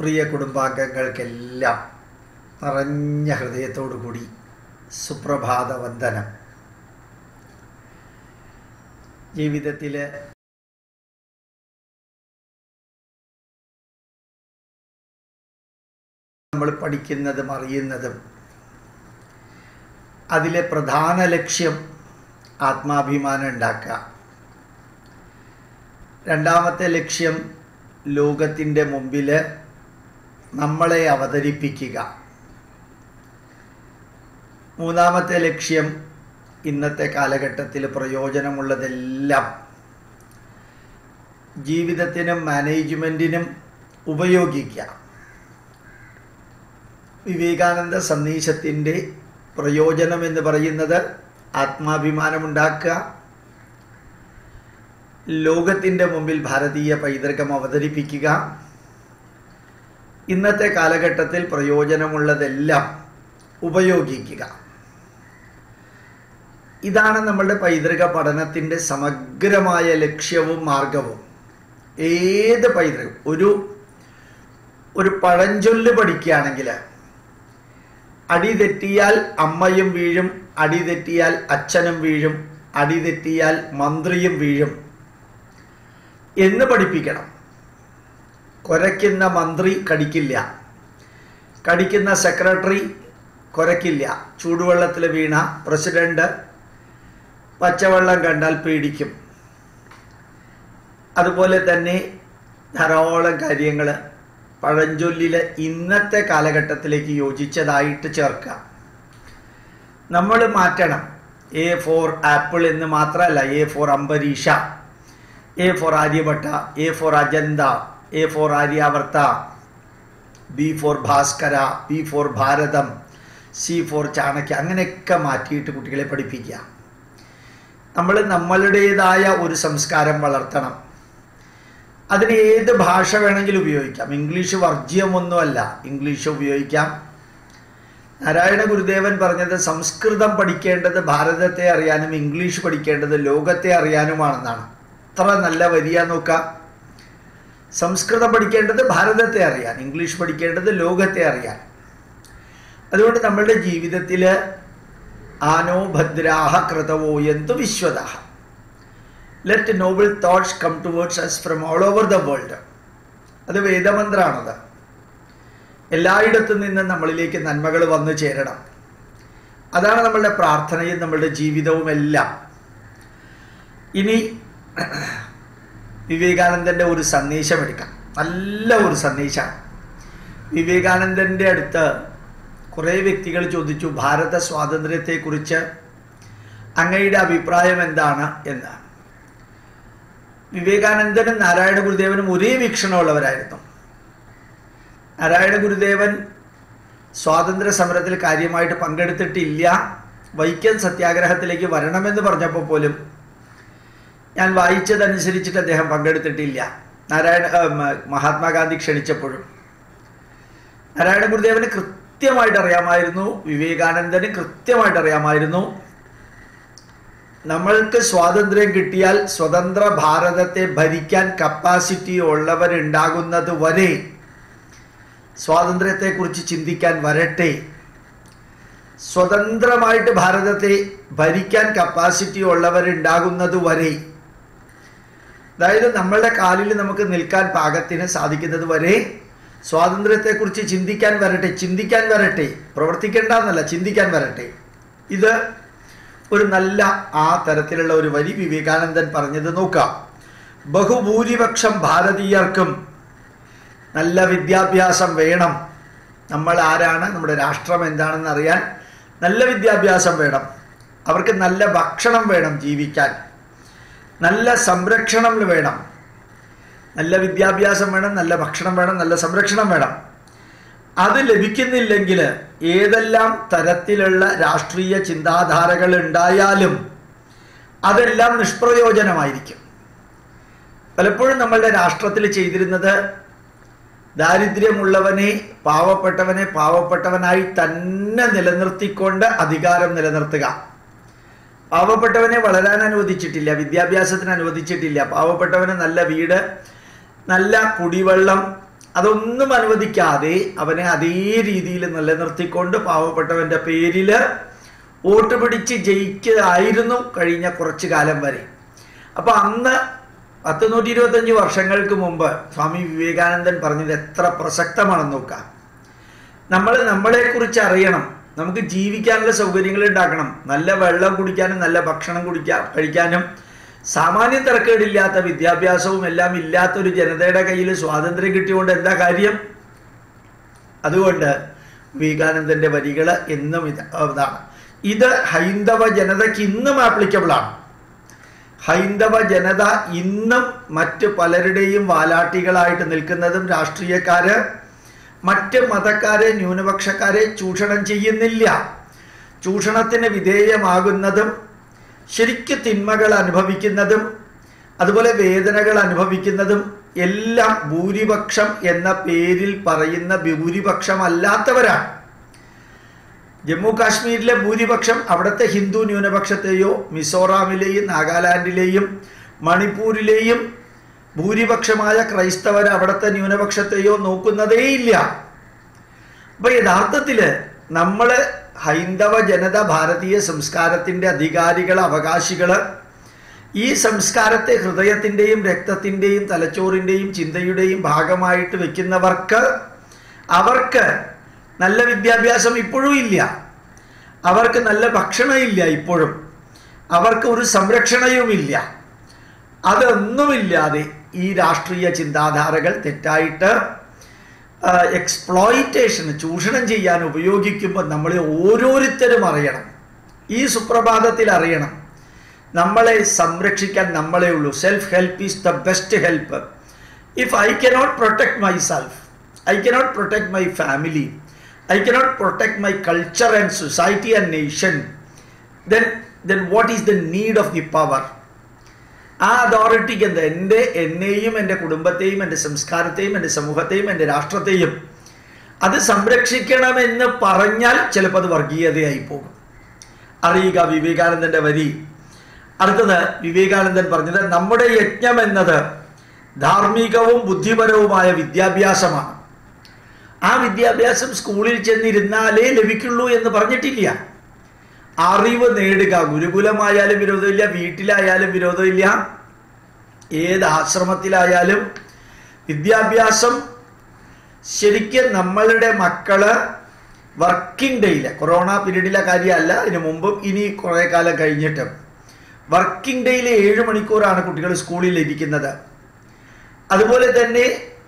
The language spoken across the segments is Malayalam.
പ്രിയ കുടുംബാംഗങ്ങൾക്കെല്ലാം നിറഞ്ഞ ഹൃദയത്തോടു കൂടി സുപ്രഭാത വന്ദനം ജീവിതത്തിൽ നമ്മൾ പഠിക്കുന്നതും അറിയുന്നതും അതിലെ പ്രധാന ലക്ഷ്യം ആത്മാഭിമാനം ഉണ്ടാക്കുക രണ്ടാമത്തെ ലക്ഷ്യം ലോകത്തിൻ്റെ മുമ്പിൽ നമ്മളെ അവതരിപ്പിക്കുക മൂന്നാമത്തെ ലക്ഷ്യം ഇന്നത്തെ കാലഘട്ടത്തിൽ പ്രയോജനമുള്ളതെല്ലാം ജീവിതത്തിനും മാനേജ്മെൻറ്റിനും ഉപയോഗിക്കുക വിവേകാനന്ദ സന്ദേശത്തിൻ്റെ പ്രയോജനം എന്ന് പറയുന്നത് ആത്മാഭിമാനമുണ്ടാക്കുക ലോകത്തിൻ്റെ മുമ്പിൽ ഭാരതീയ പൈതൃകം അവതരിപ്പിക്കുക ഇന്നത്തെ കാലഘട്ടത്തിൽ പ്രയോജനമുള്ളതെല്ലാം ഉപയോഗിക്കുക ഇതാണ് നമ്മളുടെ പൈതൃക പഠനത്തിൻ്റെ സമഗ്രമായ ലക്ഷ്യവും മാർഗവും ഏത് പൈതൃകം ഒരു ഒരു പഴഞ്ചൊല്ല് പഠിക്കുകയാണെങ്കിൽ അടി തെറ്റിയാൽ അമ്മയും വീഴും അടി തെറ്റിയാൽ അച്ഛനും വീഴും അടി തെറ്റിയാൽ മന്ത്രിയും വീഴും എന്ന് പഠിപ്പിക്കണം കുരയ്ക്കുന്ന മന്ത്രി കടിക്കില്ല കടിക്കുന്ന സെക്രട്ടറി കുരയ്ക്കില്ല ചൂടുവെള്ളത്തിൽ വീണ പ്രസിഡന്റ് പച്ചവെള്ളം കണ്ടാൽ പേടിക്കും അതുപോലെ തന്നെ ധാരാളം കാര്യങ്ങൾ പഴഞ്ചൊല്ലിൽ ഇന്നത്തെ കാലഘട്ടത്തിലേക്ക് യോജിച്ചതായിട്ട് ചേർക്കാം നമ്മൾ മാറ്റണം എ ഫോർ ആപ്പിൾ എന്ന് മാത്രമല്ല A for Ambareesha A for Aryabhata A for Ajanta A for Aryavarta B for Bhaskara B for Bharatam C for Chanakya അങ്ങനെയൊക്കെ മാറ്റിയിട്ട് കുട്ടികളെ പഠിപ്പിക്കുക നമ്മൾ നമ്മളുടേതായ ഒരു സംസ്കാരം വളർത്തണം അതിന് ഏത് ഭാഷ വേണമെങ്കിലും ഉപയോഗിക്കാം ഇംഗ്ലീഷ് വർജ്യമൊന്നുമല്ല ഇംഗ്ലീഷ് ഉപയോഗിക്കാം നാരായണ ഗുരുദേവൻ പറഞ്ഞത് സംസ്കൃതം പഠിക്കേണ്ടത് ഭാരതത്തെ അറിയാനും ഇംഗ്ലീഷ് പഠിക്കേണ്ടത് ലോകത്തെ അറിയാനുമാണെന്നാണ് അത്ര നല്ല വരിക നോക്കാം സംസ്കൃതം പഠിക്കേണ്ടത് ഭാരതത്തെ അറിയാൻ ഇംഗ്ലീഷ് പഠിക്കേണ്ടത് ലോകത്തെ അറിയാൻ അതുകൊണ്ട് നമ്മളുടെ ജീവിതത്തിൽ ആനോ ഭദ്രാഹ കൃതവോ എന്തു വിശ്വതാഹ let noble thoughts come towards us from all over the world അത് വേദമന്ത്രാണത് എല്ലായിടത്തു നിന്നും നമ്മളിലേക്ക് നന്മകൾ വന്നു ചേരണം അതാണ് നമ്മളുടെ പ്രാർത്ഥനയും നമ്മളുടെ ജീവിതവും എല്ലാം ഇനി വിവേകാനന്ദൻ്റെ ഒരു സന്ദേശം എടുക്കാം നല്ല ഒരു സന്ദേശമാണ് വിവേകാനന്ദൻ്റെ അടുത്ത് കുറേ വ്യക്തികൾ ചോദിച്ചു ഭാരത സ്വാതന്ത്ര്യത്തെക്കുറിച്ച് അങ്ങയുടെ അഭിപ്രായം എന്താണ് എന്ന് വിവേകാനന്ദനും നാരായണ ഗുരുദേവനും ഒരേ വീക്ഷണമുള്ളവരായിരുന്നു നാരായണ ഗുരുദേവൻ സ്വാതന്ത്ര്യ സമരത്തിൽ കാര്യമായിട്ട് പങ്കെടുത്തിട്ടില്ല വൈക്കം സത്യാഗ്രഹത്തിലേക്ക് വരണമെന്ന് പറഞ്ഞപ്പോൾ പോലും ഞാൻ വായിച്ചതനുസരിച്ചിട്ട് അദ്ദേഹം പങ്കെടുത്തിട്ടില്ല നാരായണ മഹാത്മാഗാന്ധി ക്ഷണിച്ചപ്പോഴും നാരായണ ഗുരുദേവന് കൃത്യമായിട്ട് അറിയാമായിരുന്നു വിവേകാനന്ദന് കൃത്യമായിട്ട് അറിയാമായിരുന്നു നമ്മൾക്ക് സ്വാതന്ത്ര്യം കിട്ടിയാൽ സ്വതന്ത്ര ഭാരതത്തെ ഭരിക്കാൻ കപ്പാസിറ്റി ഉള്ളവരുണ്ടാകുന്നത് വരെ സ്വാതന്ത്ര്യത്തെക്കുറിച്ച് ചിന്തിക്കാൻ വരട്ടെ സ്വതന്ത്രമായിട്ട് ഭാരതത്തെ ഭരിക്കാൻ കപ്പാസിറ്റി ഉള്ളവരുണ്ടാകുന്നത് വരെ അതായത് നമ്മളുടെ കാലിൽ നമുക്ക് നിൽക്കാൻ പാകത്തിന് സാധിക്കുന്നത് വരെ സ്വാതന്ത്ര്യത്തെക്കുറിച്ച് ചിന്തിക്കാൻ വരട്ടെ ചിന്തിക്കാൻ വരട്ടെ പ്രവർത്തിക്കേണ്ട എന്നല്ല ചിന്തിക്കാൻ വരട്ടെ ഇത് ഒരു നല്ല ആ തരത്തിലുള്ള ഒരു വരി വിവേകാനന്ദൻ പറഞ്ഞത് നോക്കാം ബഹുഭൂരിപക്ഷം ഭാരതീയർക്കും നല്ല വിദ്യാഭ്യാസം വേണം നമ്മൾ ആരാണ് നമ്മുടെ രാഷ്ട്രം എന്താണെന്ന് അറിയാൻ നല്ല വിദ്യാഭ്യാസം വേണം അവർക്ക് നല്ല ഭക്ഷണം വേണം ജീവിക്കാൻ നല്ല സംരക്ഷണം വേണം നല്ല വിദ്യാഭ്യാസം വേണം നല്ല ഭക്ഷണം വേണം നല്ല സംരക്ഷണം വേണം അത് ലഭിക്കുന്നില്ലെങ്കിൽ ഏതെല്ലാം തരത്തിലുള്ള രാഷ്ട്രീയ ചിന്താധാരകൾ ഉണ്ടായാലും അതെല്ലാം നിഷ്പ്രയോജനമായിരിക്കും പലപ്പോഴും നമ്മളുടെ രാഷ്ട്രത്തിൽ ചെയ്തിരുന്നത് ദാരിദ്ര്യമുള്ളവനെ പാവപ്പെട്ടവനെ പാവപ്പെട്ടവനായി തന്നെ നിലനിർത്തിക്കൊണ്ട് അധികാരം നിലനിർത്തുക പാവപ്പെട്ടവനെ വളരാൻ അനുവദിച്ചിട്ടില്ല വിദ്യാഭ്യാസത്തിന് അനുവദിച്ചിട്ടില്ല പാവപ്പെട്ടവന് നല്ല വീട് നല്ല കുടിവെള്ളം അതൊന്നും അനുവദിക്കാതെ അവനെ അതേ രീതിയിൽ നിലനിർത്തിക്കൊണ്ട് പാവപ്പെട്ടവന്റെ പേരിൽ വോട്ട് പിടിച്ച് ജയിക്കുകയായിരുന്നു കഴിഞ്ഞ കുറച്ചു കാലം വരെ അപ്പൊ അന്ന് പത്ത് നൂറ്റി ഇരുപത്തഞ്ച് വർഷങ്ങൾക്ക് മുമ്പ് സ്വാമി വിവേകാനന്ദൻ പറഞ്ഞത് എത്ര പ്രസക്തമാണെന്ന് നോക്കാം നമ്മൾ നമ്മളെക്കുറിച്ച് അറിയണം നമുക്ക് ജീവിക്കാനുള്ള സൗകര്യങ്ങൾ ഉണ്ടാക്കണം നല്ല വെള്ളം കുടിക്കാനും നല്ല ഭക്ഷണം കുടിക്കാൻ കഴിക്കാനും സാമാന്യം തിരക്കേടില്ലാത്ത വിദ്യാഭ്യാസവും എല്ലാം ഇല്ലാത്ത ഒരു ജനതയുടെ കയ്യിൽ സ്വാതന്ത്ര്യം കിട്ടിയോണ്ട് എന്താ കാര്യം അതുകൊണ്ട് വിവേകാനന്ദന്റെ വരികൾ എന്നും ഇത് ഇതാണ് ഇത് ഹൈന്ദവ ജനതയ്ക്ക് ഇന്നും ആപ്ലിക്കബിൾ ആണ് ഹൈന്ദവ ജനത ഇന്നും മറ്റ് പലരുടെയും വാലാട്ടികളായിട്ട് നിൽക്കുന്നതും രാഷ്ട്രീയക്കാര് മറ്റ് മതക്കാരെ ന്യൂനപക്ഷക്കാരെ ചൂഷണം ചെയ്യുന്നില്ല ചൂഷണത്തിന് വിധേയമാകുന്നതും ശരിക്ക് തിന്മകൾ അനുഭവിക്കുന്നതും അതുപോലെ വേദനകൾ അനുഭവിക്കുന്നതും എല്ലാം ഭൂരിപക്ഷം എന്ന പേരിൽ പറയുന്ന ഭൂരിപക്ഷമല്ലാത്തവരാണ് ജമ്മു കാശ്മീരിലെ ഭൂരിപക്ഷം അവിടുത്തെ ഹിന്ദു ന്യൂനപക്ഷത്തെയോ മിസോറാമിലെയും നാഗാലാൻഡിലെയും മണിപ്പൂരിലെയും ഭൂരിപക്ഷമായ ക്രൈസ്തവർ അവിടുത്തെ ന്യൂനപക്ഷത്തെയോ നോക്കുന്നതേയില്ല അപ്പൊ യഥാർത്ഥത്തില് നമ്മള് ഹൈന്ദവ ജനത ഭാരതീയ സംസ്കാരത്തിന്റെ അധികാരികൾ അവകാശികള് ഈ സംസ്കാരത്തെ ഹൃദയത്തിൻ്റെയും രക്തത്തിൻ്റെയും തലച്ചോറിൻ്റെയും ചിന്തയുടെയും ഭാഗമായിട്ട് വെക്കുന്നവർക്ക് അവർക്ക് നല്ല വിദ്യാഭ്യാസം ഇപ്പോഴും ഇല്ല അവർക്ക് നല്ല ഭക്ഷണം ഇല്ല ഇപ്പോഴും അവർക്ക് ഒരു സംരക്ഷണയുമില്ല അതൊന്നുമില്ലാതെ ഈ രാഷ്ട്രീയ ചിന്താധാരകൾ തെറ്റായിട്ട് എക്സ്പ്ലോയിറ്റേഷന് ചൂഷണം ചെയ്യാൻ ഉപയോഗിക്കുമ്പോൾ നമ്മളെ ഓരോരുത്തരും അറിയണം ഈ സുപ്രഭാതത്തിൽ അറിയണം നമ്മളെ സംരക്ഷിക്കാൻ നമ്മളെ ഉള്ളൂ self help is the best help if I cannot protect myself I cannot protect my family I cannot protect my culture and society and nation then then what is the need of the power ആ അതോറിറ്റിക്ക് എന്താ എൻ്റെ എന്നെയും എൻ്റെ കുടുംബത്തെയും എൻ്റെ സംസ്കാരത്തെയും എൻ്റെ സമൂഹത്തെയും എൻ്റെ രാഷ്ട്രത്തെയും അത് സംരക്ഷിക്കണമെന്ന് പറഞ്ഞാൽ ചിലപ്പോൾ അത് വർഗീയതയായി പോകും അറിയുക വിവേകാനന്ദന്റെ വരി അടുത്തത് വിവേകാനന്ദൻ പറഞ്ഞത് നമ്മുടെ യജ്ഞം എന്നത് ധാർമ്മികവും ബുദ്ധിപരവുമായ വിദ്യാഭ്യാസമാണ് ആ വിദ്യാഭ്യാസം സ്കൂളിൽ ചെന്നിരുന്നാലേ ലഭിക്കുള്ളൂ എന്ന് പറഞ്ഞിട്ടില്ല അറിവ് നേടുക ഗുരുകുലമായാലും വിരോധമില്ല വീട്ടിലായാലും വിരോധമില്ല ഏത് ആശ്രമത്തിലായാലും വിദ്യാഭ്യാസം ശരിക്കും നമ്മളുടെ മക്കള് വർക്കിംഗ് ഡേയില് കൊറോണ പീരീഡിലെ കാര്യമല്ല ഇതിനു മുമ്പും ഇനി കുറേ കാലം കഴിഞ്ഞിട്ടും വർക്കിംഗ് ഡേയിൽ ഏഴ് മണിക്കൂറാണ് കുട്ടികൾ സ്കൂളിൽ ഇരിക്കുന്നത് അതുപോലെ തന്നെ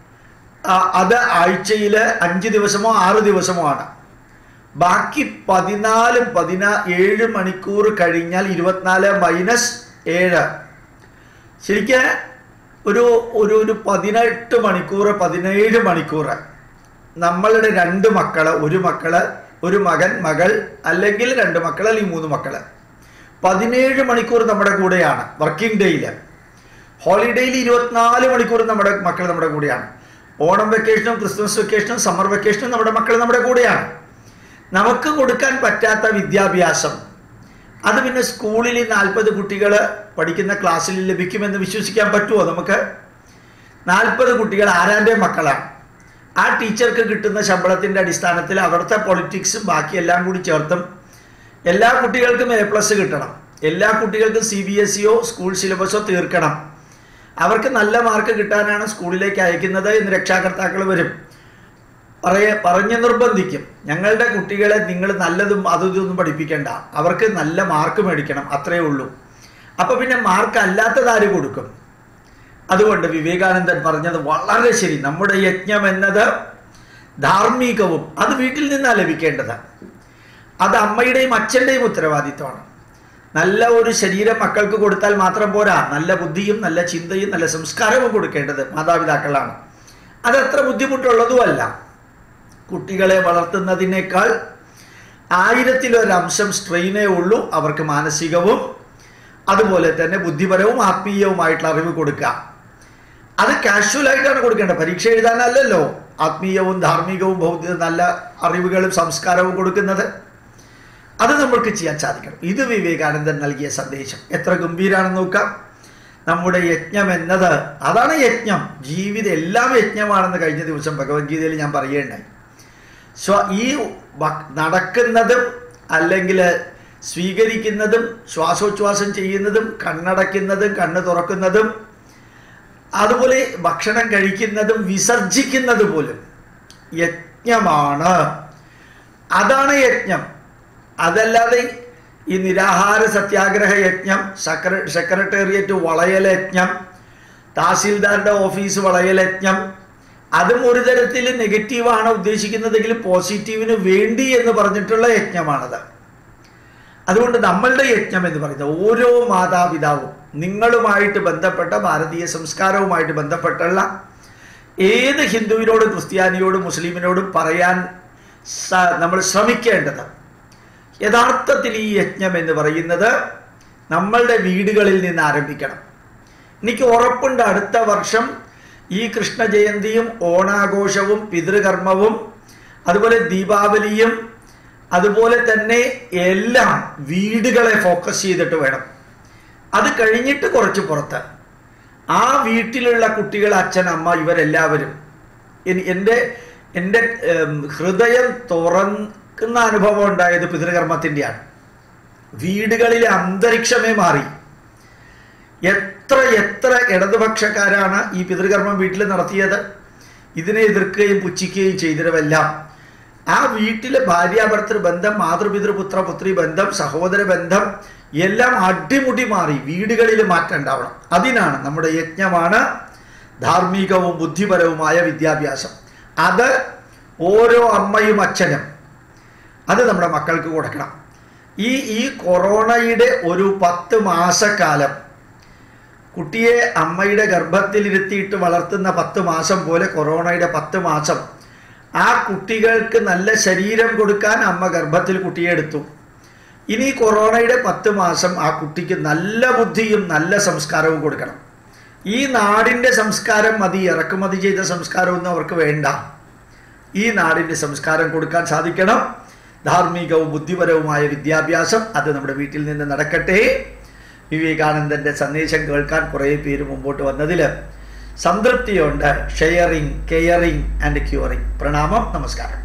അത് ആഴ്ചയിൽ അഞ്ച് ദിവസമോ ആറ് ദിവസമോ ആണ് ബാക്കി പതിനാലും പതിനാ ഏഴ് മണിക്കൂർ കഴിഞ്ഞാൽ ഇരുപത്തിനാല് മൈനസ് ഏഴ് ശരിക്കും ഒരു ഒരു ഒരു പതിനെട്ട് മണിക്കൂർ പതിനേഴ് മണിക്കൂർ നമ്മളുടെ രണ്ട് മക്കള് ഒരു മക്കള് ഒരു മകൻ മകൾ അല്ലെങ്കിൽ രണ്ട് മക്കൾ അല്ലെങ്കിൽ മൂന്ന് മക്കള് പതിനേഴ് മണിക്കൂർ നമ്മുടെ കൂടെയാണ് വർക്കിംഗ് ഡേയിൽ ഹോളിഡേയിൽ ഇരുപത്തിനാല് മണിക്കൂർ നമ്മുടെ മക്കൾ നമ്മുടെ കൂടെയാണ് ഓണം വെക്കേഷനും ക്രിസ്മസ് വെക്കേഷനും സമ്മർ വെക്കേഷനും നമ്മുടെ മക്കൾ നമ്മുടെ കൂടെയാണ് നമുക്ക് കൊടുക്കാൻ പറ്റാത്ത വിദ്യാഭ്യാസം അത് പിന്നെ സ്കൂളിൽ നാൽപ്പത് കുട്ടികൾ പഠിക്കുന്ന ക്ലാസ്സിൽ ലഭിക്കുമെന്ന് വിശ്വസിക്കാൻ പറ്റുമോ നമുക്ക് നാൽപ്പത് കുട്ടികൾ ആരാൻ്റെ മക്കളാണ് ആ ടീച്ചർക്ക് കിട്ടുന്ന ശമ്പളത്തിൻ്റെ അടിസ്ഥാനത്തിൽ അവിടുത്തെ പൊളിറ്റിക്സും ബാക്കി എല്ലാം കൂടി ചേർത്തും എല്ലാ കുട്ടികൾക്കും എ പ്ലസ് കിട്ടണം എല്ലാ കുട്ടികൾക്കും സി ബി എസ് സിയോ സ്കൂൾ സിലബസോ തീർക്കണം അവർക്ക് നല്ല മാർക്ക് കിട്ടാനാണ് സ്കൂളിലേക്ക് അയക്കുന്നത് എന്ന് രക്ഷാകർത്താക്കൾ വരും പറയ പറഞ്ഞ് നിർബന്ധിക്കും ഞങ്ങളുടെ കുട്ടികളെ നിങ്ങൾ നല്ലതും അതും ഇതൊന്നും പഠിപ്പിക്കേണ്ട അവർക്ക് നല്ല മാർക്ക് മേടിക്കണം അത്രയേ ഉള്ളൂ അപ്പൊ പിന്നെ മാർക്ക് അല്ലാത്തത് ആര് കൊടുക്കും അതുകൊണ്ട് വിവേകാനന്ദൻ പറഞ്ഞത് വളരെ ശരി നമ്മുടെ യജ്ഞം എന്നത് ധാർമ്മികവും അത് വീട്ടിൽ നിന്നാണ് ലഭിക്കേണ്ടത് അത് അമ്മയുടെയും അച്ഛൻ്റെയും ഉത്തരവാദിത്വമാണ് നല്ല ഒരു ശരീരം മക്കൾക്ക് കൊടുത്താൽ മാത്രം പോരാ നല്ല ബുദ്ധിയും നല്ല ചിന്തയും നല്ല സംസ്കാരവും കൊടുക്കേണ്ടത് മാതാപിതാക്കളാണ് അതത്ര ബുദ്ധിമുട്ടുള്ളതുമല്ല കുട്ടികളെ വളർത്തുന്നതിനേക്കാൾ ആയിരത്തിലൊരംശം സ്ട്രെയിനേ ഉള്ളൂ അവർക്ക് മാനസികവും അതുപോലെ തന്നെ ബുദ്ധിപരവും ആത്മീയവുമായിട്ടുള്ള അറിവ് കൊടുക്കുക അത് കാഷ്വൽ ആയിട്ടാണ് കൊടുക്കേണ്ടത് പരീക്ഷ എഴുതാനല്ലല്ലോ ആത്മീയവും ധാർമ്മികവും ഭൗതിക നല്ല അറിവുകളും സംസ്കാരവും കൊടുക്കുന്നത് അത് നമ്മൾക്ക് ചെയ്യാൻ സാധിക്കണം ഇത് വിവേകാനന്ദൻ നൽകിയ സന്ദേശം എത്ര ഗംഭീരാണെന്ന് നോക്കാം നമ്മുടെ യജ്ഞം എന്നത് അതാണ് യജ്ഞം ജീവിതം എല്ലാം യജ്ഞമാണെന്ന് കഴിഞ്ഞ ദിവസം ഭഗവത്ഗീതയിൽ ഞാൻ പറയുകയുണ്ടായി സ്വ ഈ വ- നടക്കുന്നതും അല്ലെങ്കിൽ സ്വീകരിക്കുന്നതും ശ്വാസോച്ഛ്വാസം ചെയ്യുന്നതും കണ്ണടയ്ക്കുന്നതും കണ്ണ് തുറക്കുന്നതും അതുപോലെ ഭക്ഷണം കഴിക്കുന്നതും വിസർജിക്കുന്നത് പോലും യജ്ഞമാണ് അതാണ് യജ്ഞം അതല്ലാതെ ഈ നിരാഹാര സത്യാഗ്രഹ യജ്ഞം സെക്ര സെക്രട്ടേറിയറ്റ് വളയൽ യജ്ഞം തഹസീൽദാരുടെ ഓഫീസ് വളയൽ യജ്ഞം അതും ഒരു തരത്തിൽ നെഗറ്റീവാണ് ഉദ്ദേശിക്കുന്നതെങ്കിൽ പോസിറ്റീവിന് വേണ്ടി എന്ന് പറഞ്ഞിട്ടുള്ള യജ്ഞമാണത് അതുകൊണ്ട് നമ്മളുടെ യജ്ഞം എന്ന് പറയുന്നത് ഓരോ മാതാപിതാവും നിങ്ങളുമായിട്ട് ബന്ധപ്പെട്ട ഭാരതീയ സംസ്കാരവുമായിട്ട് ബന്ധപ്പെട്ടുള്ള ഏത് ഹിന്ദുവിനോടും ക്രിസ്ത്യാനിയോടും മുസ്ലിമിനോടും പറയാൻ സ- നമ്മൾ ശ്രമിക്കേണ്ടത് യഥാർത്ഥത്തിൽ ഈ യജ്ഞം എന്ന് പറയുന്നത് നമ്മളുടെ വീടുകളിൽ നിന്ന് ആരംഭിക്കണം എനിക്ക് ഉറപ്പുണ്ട് അടുത്ത വർഷം ഈ കൃഷ്ണ ജയന്തിയും ഓണാഘോഷവും പിതൃകർമ്മവും അതുപോലെ ദീപാവലിയും അതുപോലെ തന്നെ എല്ലാം വീടുകളെ ഫോക്കസ് ചെയ്തിട്ട് വേണം അത് കഴിഞ്ഞിട്ട് കുറച്ച് പുറത്ത് ആ വീട്ടിലുള്ള കുട്ടികൾ അച്ഛൻ അമ്മ ഇവരെല്ലാവരും എനി- എൻ്റെ എൻ്റെ ഏം, ഹൃദയം തുറക്കുന്ന അനുഭവം ഉണ്ടായത് പിതൃകർമ്മത്തിൻ്റെയാണ് വീടുകളിലെ അന്തരീക്ഷമേ മാറി എത്ര എത്ര ഇടതുപക്ഷക്കാരാണ് ഈ പിതൃകർമ്മം വീട്ടിൽ നടത്തിയത് ഇതിനെ എതിർക്കുകയും പുച്ഛിക്കുകയും ചെയ്തവരെല്ലാം ആ വീട്ടിലെ ഭാര്യാഭർത്തൃ ബന്ധം മാതൃപിതൃപുത്ര പുത്രി ബന്ധം സഹോദര ബന്ധം എല്ലാം അടിമുടി മാറി വീടുകളിൽ മാറ്റം ഉണ്ടാവണം അതിനാണ് നമ്മുടെ യജ്ഞമാണ് ധാർമ്മികവും ബുദ്ധിപരവുമായ വിദ്യാഭ്യാസം അത് ഓരോ അമ്മയും അച്ഛനും അത് നമ്മുടെ മക്കൾക്ക് കൊടുക്കണം ഈ ഈ കൊറോണയുടെ ഒരു പത്ത് മാസക്കാലം കുട്ടിയെ അമ്മയുടെ ഗർഭത്തിലിരുത്തിയിട്ട് വളർത്തുന്ന പത്ത് മാസം പോലെ കൊറോണയുടെ പത്ത് മാസം ആ കുട്ടികൾക്ക് നല്ല ശരീരം കൊടുക്കാൻ അമ്മ ഗർഭത്തിൽ കുട്ടിയെ എടുത്തു ഇനി കൊറോണയുടെ പത്ത് മാസം ആ കുട്ടിക്ക് നല്ല ബുദ്ധിയും നല്ല സംസ്കാരവും കൊടുക്കണം ഈ നാടിൻ്റെ സംസ്കാരം മതി ഇറക്കുമതി ചെയ്ത സംസ്കാരമൊന്നും അവർക്ക് വേണ്ട ഈ നാടിൻ്റെ സംസ്കാരം കൊടുക്കാൻ സാധിക്കണം ധാർമ്മികവും ബുദ്ധിപരവുമായ വിദ്യാഭ്യാസം അത് നമ്മുടെ വീട്ടിൽ നിന്ന് നടക്കട്ടെ വിവേകാനന്ദൻ്റെ സന്ദേശം കേൾക്കാൻ കുറേ പേര് മുമ്പോട്ട് വന്നതിൽ സംതൃപ്തിയുണ്ട് ഷെയറിങ് കെയറിങ് ആൻഡ് ക്യൂറിങ് പ്രണാമം നമസ്കാരം